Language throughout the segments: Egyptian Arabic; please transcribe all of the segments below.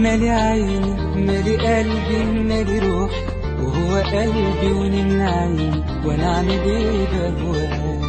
مالي عيني مالي قلبي مالي روحي وهو قلبي ونمنع عيني وانا اعمل ايه بهواه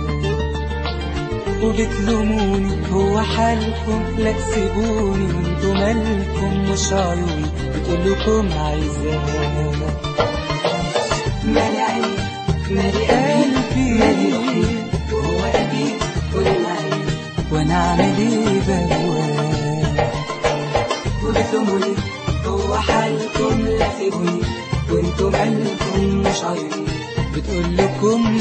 وبتلوموني هو حالكم لا سيبوني انتوا مالكم مش عيوني بتقول لكم عايزاه مالي عيني مالي قلبي مالي روحي وهو قلبي ونمنع عيني وانا اعمل ايه بهواه وبتلوموني هو حالكم لا سيبوني وانتوا مالكم مش عيوني بتقول لكم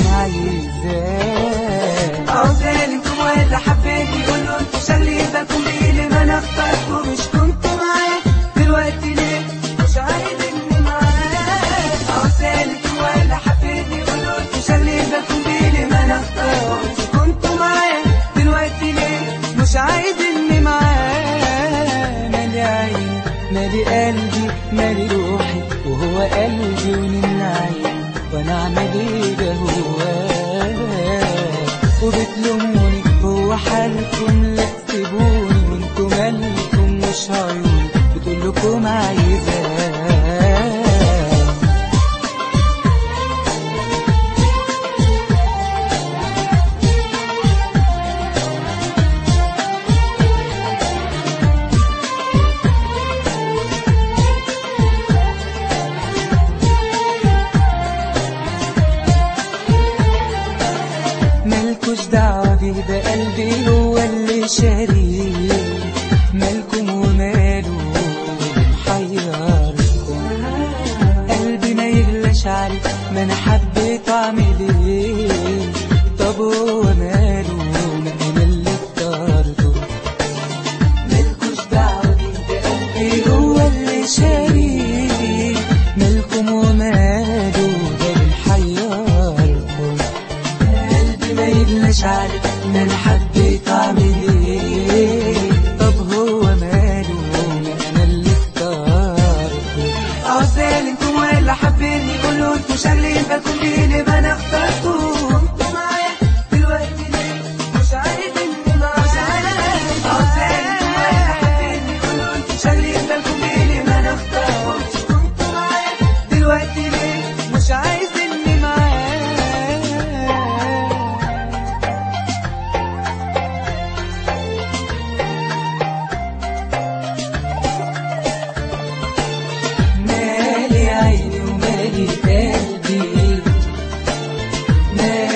عايزاه عاوزاني انتم ولا حبيتي قولوا انتوا شليتكم ليه ليه ما انا اخترتكم مش كنتوا معايا دلوقتي ليه مش عايزيني معايا عاوزاني انتم ولا حبيتي قولوا انتوا شليتكم ليه ليه ما انا اخترتكم مش كنتوا معايا دلوقتي ليه مش عايزني معاه مالي عيني مالي قلبي مالي روحي وهو قلبي ونمنع عيني وانا اعمل ايه بهواه وبتلوموني هو حالكم لا تسيبوني وانتوا مالكم مش عيوني بتقول لكم عايزاه مالكوش دعوة بيه ده قلبي هو اللي شاريه مالكم وماله محيركم قلبي ما يغلاش عليه ما انا حبيت اعمل ايه طب هو ماله ما انا اللي اخترته مالكوش دعوة بيه ده قلبي ايه هو اللي شاريه مالكم وماله ده اللي محيركم قلبي ما يغلاش عليه ما انا حبيت اعمل ايه طب هو ماله ما انا اللي اخترته عاوزاني انتم ولا حابيني قولوا انتوا شاغلين بالكم ليه ليه ما انا اخترتكم انتوا معايا دلوقتي ليه مش عايزيني معايا عاوزاني انتم ولا حابيني قولوا انتوا شاغلين بالكم ليه ليه ما انا اخترتكم انتوا معايا دلوقتي ليه مش عايزني معاه مالي عيني ومالي قلبي مالي